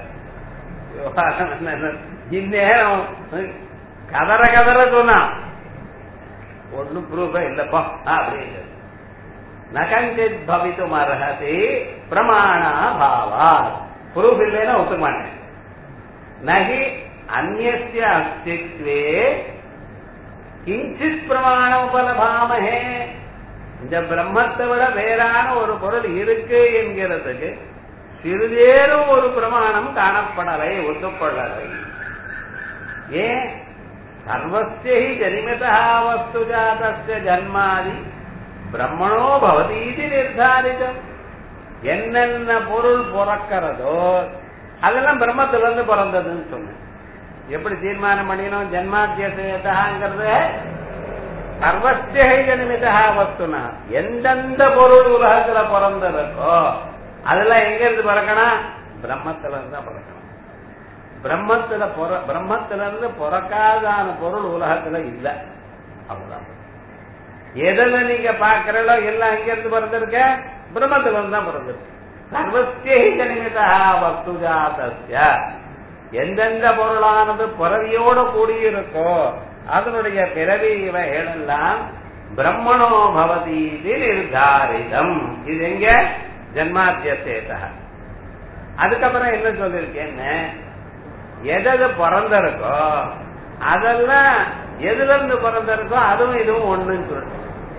இந்நேரம் கதற கதற சொன்னான் ஒன்னும் ப்ரூஃபே இல்லப்பா அப்படின்னு நகஞ்சித் பவித்தும் அர்ஹதி பிரமாணா பாவா ப்ரூஃப் இல்லைன்னா ஒத்துக்க மாட்டேன் நகி அந்நிய அஸ்தித்வே கிஞ்சித் பிரமாணம் உபலபாமகே இந்த பிரம்மத்தை விட வேறான ஒரு பொருள் இருக்கு என்கிறதுக்கு சிறிதேனும் ஒரு பிரமாணம் காணப்படலை ஒத்துக்கொள்ளலை ஏன் சர்வஸ்ய ஹி ஜனிமதா வஸ்து ஜாதஸ்ய ஜன்மாதி பிரம்மணோ பவதீதி நிர்தாரிதம் என்னென்ன பொருள் பிறக்கிறதோ அதெல்லாம் பிரம்மத்துல இருந்து பிறந்ததுன்னு சொன்னேன் எப்படி தீர்மானம் பண்ணினோம் ஜன்மாத்தியங்கிறது சர்வஸ்ய ஹி ஜனிமிதா வஸ்துனா எந்தெந்த பொருள் உலகத்துல பிறந்திருக்கோ அதெல்லாம் எங்க இருந்து பிறக்கணும் பிரம்மத்துல இருந்து தான் பிறக்கணும் பிரம்மத்துல பொற பிரம்மத்துல இருந்து பிறக்காதான பொருள் உலகத்துல இல்ல அவ்வளவுதான் எதில் நீங்க பாக்குறீங்களோ எல்லாம் எங்க இருந்து பிறந்திருக்க பிரம்மத்துல இருந்து தான் பிறந்திருக்கு சர்வஸ்ய ஜனிமிதா வஸ்துஜாதஸ்ய எந்தெந்த பொருளானது பிறவியோடு கூடியிருக்கோ அதனுடைய பிறவி இவைகளெல்லாம் பிரம்மணோ பவதி நிர்தாரிதம் இது எங்க ஜன்மாத்தியசேத அதுக்கப்புறம் என்ன சொல்லிருக்கேன்னு எது பிறந்திருக்கோ அதெல்லாம் எதுல இருந்து பிறந்திருக்கோ அதுவும் இதுவும் ஒண்ணுன்னு சொல்லிட்டு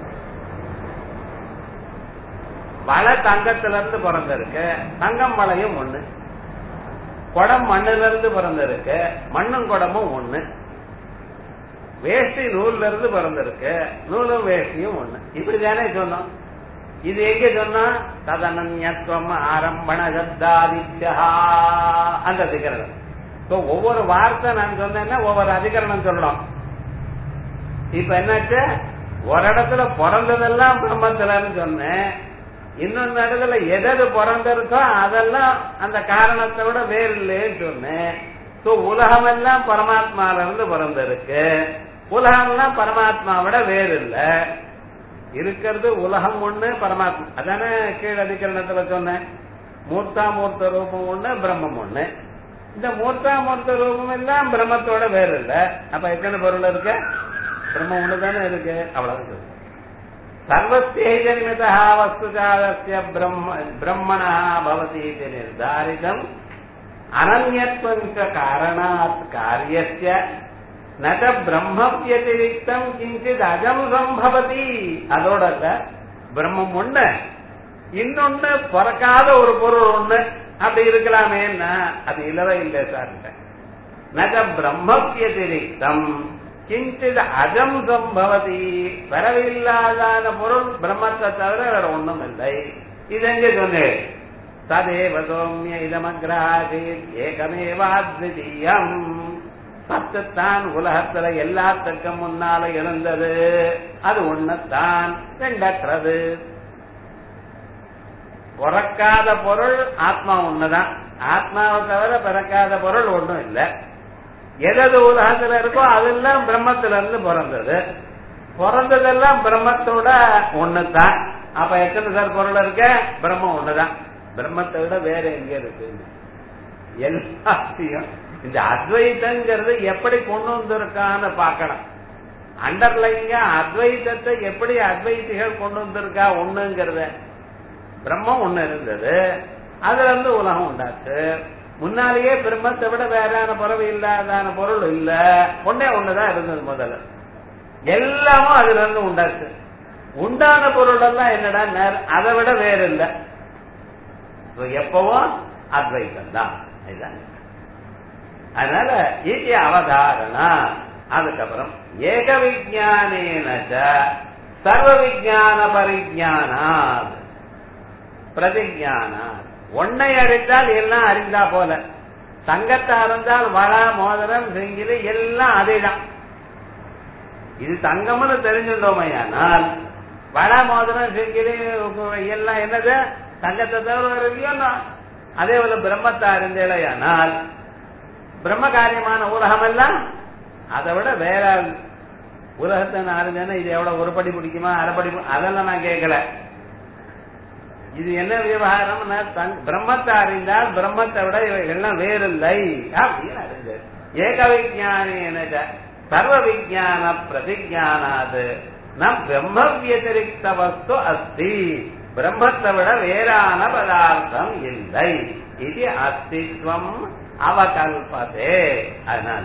வளை தங்கத்துல இருந்து பிறந்திருக்கு தங்கம் வளையும் ஒண்ணு குடம் மண்ணுல இருந்து பிறந்திருக்கு மண்ணும் குடமும் ஒண்ணு வேஷ்டி நூல்ல இருந்து பிறந்திருக்கு நூலும் வேஷ்டியும் ஒண்ணு இப்படிதானே சொன்னோம் இது எங்க சொன்னா ததனன்யத்துவம் ஆரம்பண சப்தாதித்யா அந்த அதிகரணம் இப்போ ஒவ்வொரு வார்த்தை நான் சொன்னேன்னா ஒவ்வொரு அதிகரணம் சொல்லணும் இப்ப என்னாச்சு ஒரு இடத்துல பிறந்ததெல்லாம் பிரம்மத்துலன்னு சொன்னேன் இன்னொரு இடத்துல எதது பிறந்திருக்கோ அதெல்லாம் அந்த காரணத்தை விட வேறு இல்லைன்னு சொன்னேன் ஸோ உலகம் எல்லாம் பரமாத்மால இருந்து பிறந்திருக்கு உலகம்லாம் பரமாத்மா விட வேறு இல்ல இருக்கிறது உலகம் ஒண்ணு பரமாத்மா அதானே கீழ் அதிகரணத்துல சொன்னேன் மூர்த்தா மூர்த்த ரூபம் ஒண்ணு பிரம்மம் ஒண்ணு இந்த மூர்த்தா மூர்த்த ரூபம் எல்லாம் பிரம்மத்தோட வேறு இல்ல அப்ப எத்தனை பொருள் இருக்கு பிரம்மம் ஒண்ணுதானே இருக்கு அவ்வளவு சர்வஸ்தேஜன்மிதா வஸ்துஜாதஸ்ய பிரம்ம பிரம்மணா பவதி இது நிர்தாரிதம் அனன்யத்வஞ்ச காரணாத் காரியஸ்ய நட பிரம்ம வியதிரிக்தம் கிஞ்சித் அஜம் சம்பவதி அதோட இல்ல பிரம்மம் ஒண்ணு இன்னொன்னு பிறக்காத ஒரு பொருள் ஒண்ணு அப்படி இருக்கலாமேன்னா அது இல்லவே இல்லை சார் நக பிரம்ம வியதிரிக்தம் கிஞ்சித் அஜம் சம்பவதி வரவில்லாதான பொருள் பிரம்மத்தை தவிர வேற ஒண்ணும் இல்லை இது எங்க சொன்னேன் ததேவ சோமிய இதமக்ராசீத் ஏகமேவாத்விதீயம் சத்துத்தான் உலகத்துல எல்லாத்துக்கும் முன்னால இருந்தது அது ஒண்ணுத்தான் ரெண்டற்றது பிறக்காத பொருள் ஆத்மா ஒண்ணுதான் ஆத்மாவை தவிர பிறக்காத பொருள் ஒண்ணும் இல்லை எதது உலகத்துல இருக்கோ அதெல்லாம் பிரம்மத்துல இருந்து பிறந்தது பிறந்ததெல்லாம் பிரம்மத்தோட ஒண்ணுதான் அப்ப எத்தனை சார் பொருள் இருக்க பிரம்மம் ஒண்ணுதான் பிரம்மத்தை விட வேற எங்க இருக்கு எல்லாத்தையும் இந்த அத்வைத்தங்கிறது எப்படி கொண்டு வந்திருக்கான்னு பார்க்கணும் அண்டர்லைங்க அத்வைத்தத்தை எப்படி அத்வைத்திகள் கொண்டு வந்திருக்கா ஒண்ணுங்கிறத பிரம்மம் ஒண்ணு இருந்தது அதுல இருந்து உலகம் உண்டாச்சு முன்னாலேயே பிரம்மத்தை விட வேறான பறவை இல்லாதான பொருள் இல்ல ஒன்னே ஒண்ணுதான் இருந்தது முதல்ல எல்லாமும் அதுல இருந்து உண்டாச்சு உண்டான பொருள் எல்லாம் என்னடா அதை விட வேற இல்ல எப்பவும் அத்வைத்தம் தான் அதனால இது அவதாரணா அதுக்கப்புறம் ஏக விஜானேன சர்வ விஜான பரிஜானா பிரதிஜானா ஒன்னை அறிந்தால் எல்லாம் அறிந்தா போல தங்கத்தை அறிந்தால் வள மோதிரம் செங்கிலி எல்லாம் அதேதான் இது தங்கம்னு தெரிஞ்சுட்டோமையானால் வள மோதிரம் செங்கிலி எல்லாம் என்னது தங்கத்தை தவிர இல்லையோ அதே போல பிரம்மத்தை அறிந்தேலையானால் பிரம்ம காரியமான உலகம் எல்லாம் அதை விட வேற உலகத்தை நான் அறிஞ்சேன்னா இது எவ்வளவு ஒரு படி பிடிக்குமா அரைப்படி அதெல்லாம் நான் கேட்கல இது என்ன விவகாரம்னா பிரம்மத்தை அறிந்தால் பிரம்மத்தை விட இவைகள்லாம் வேறில்லை அப்படின்னு அறிஞ்சது ஏக விஜானேன சர்வ விஜான பிரதிஜானாது நம் பிரம்ம வியதிரிக்த வஸ்து அஸ்தி பிரம்மத்தை விட வேறான பதார்த்தம் இல்லை இது அஸ்தித்வம் அவகல்பதே அதனால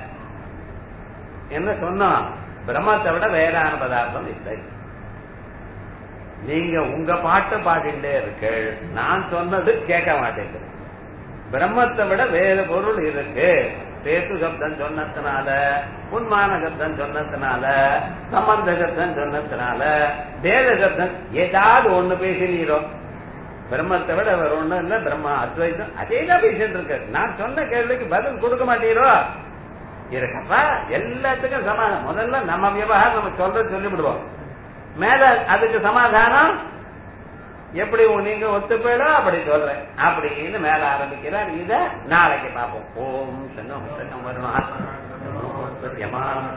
என்ன சொன்னோம் பிரம்மத்தை விட வேறான பதார்த்தம் இல்லை நீங்க உங்க பாட்டு பாடிண்டே இருக்கு நான் சொன்னது கேட்க மாட்டேங்குது பிரம்மத்தை விட வேறு பொருள் இருக்கு பேசு சப்தம் சொன்னதுனால உண்மான சப்தம் சொன்னதுனால சம்பந்த சப்தம் சொன்னதுனால வேத சப்தம் ஏதாவது ஒண்ணு பேசினீரோ பிரம்மத்தை விட வேற ஒண்ணும் இல்ல பிரம்மா அத்வைதம் அதே தான் பேசிட்டு இருக்கு நான் சொன்ன கேள்விக்கு பதில் கொடுக்க மாட்டீரோ இருக்கப்பா எல்லாத்துக்கும் சமாதானம் முதல்ல நம்ம விவகாரம் நம்ம சொல்றது சொல்லிவிடுவோம் மேல அதுக்கு சமாதானம் எப்படி நீங்க ஒத்துப்பேடோ அப்படி சொல்றேன் அப்படின்னு மேல ஆரம்பிக்கிறார் இத நாளைக்கு பார்ப்போம் ஓம் சங்கம் சங்கம் வருணாத்ம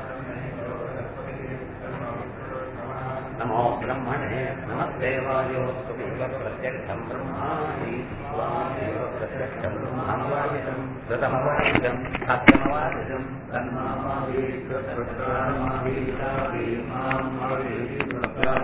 नमो ब्रह्मणे नमस्तेवायो त्वमेव प्रत्यक्षम् ब्रह्माणि त्वामेव प्रत्यक्षम् ब्रह्मावादितम् कृतमवादितम् सत्यमवादितम् तन्मामावीश्वरमावीरावीमाम्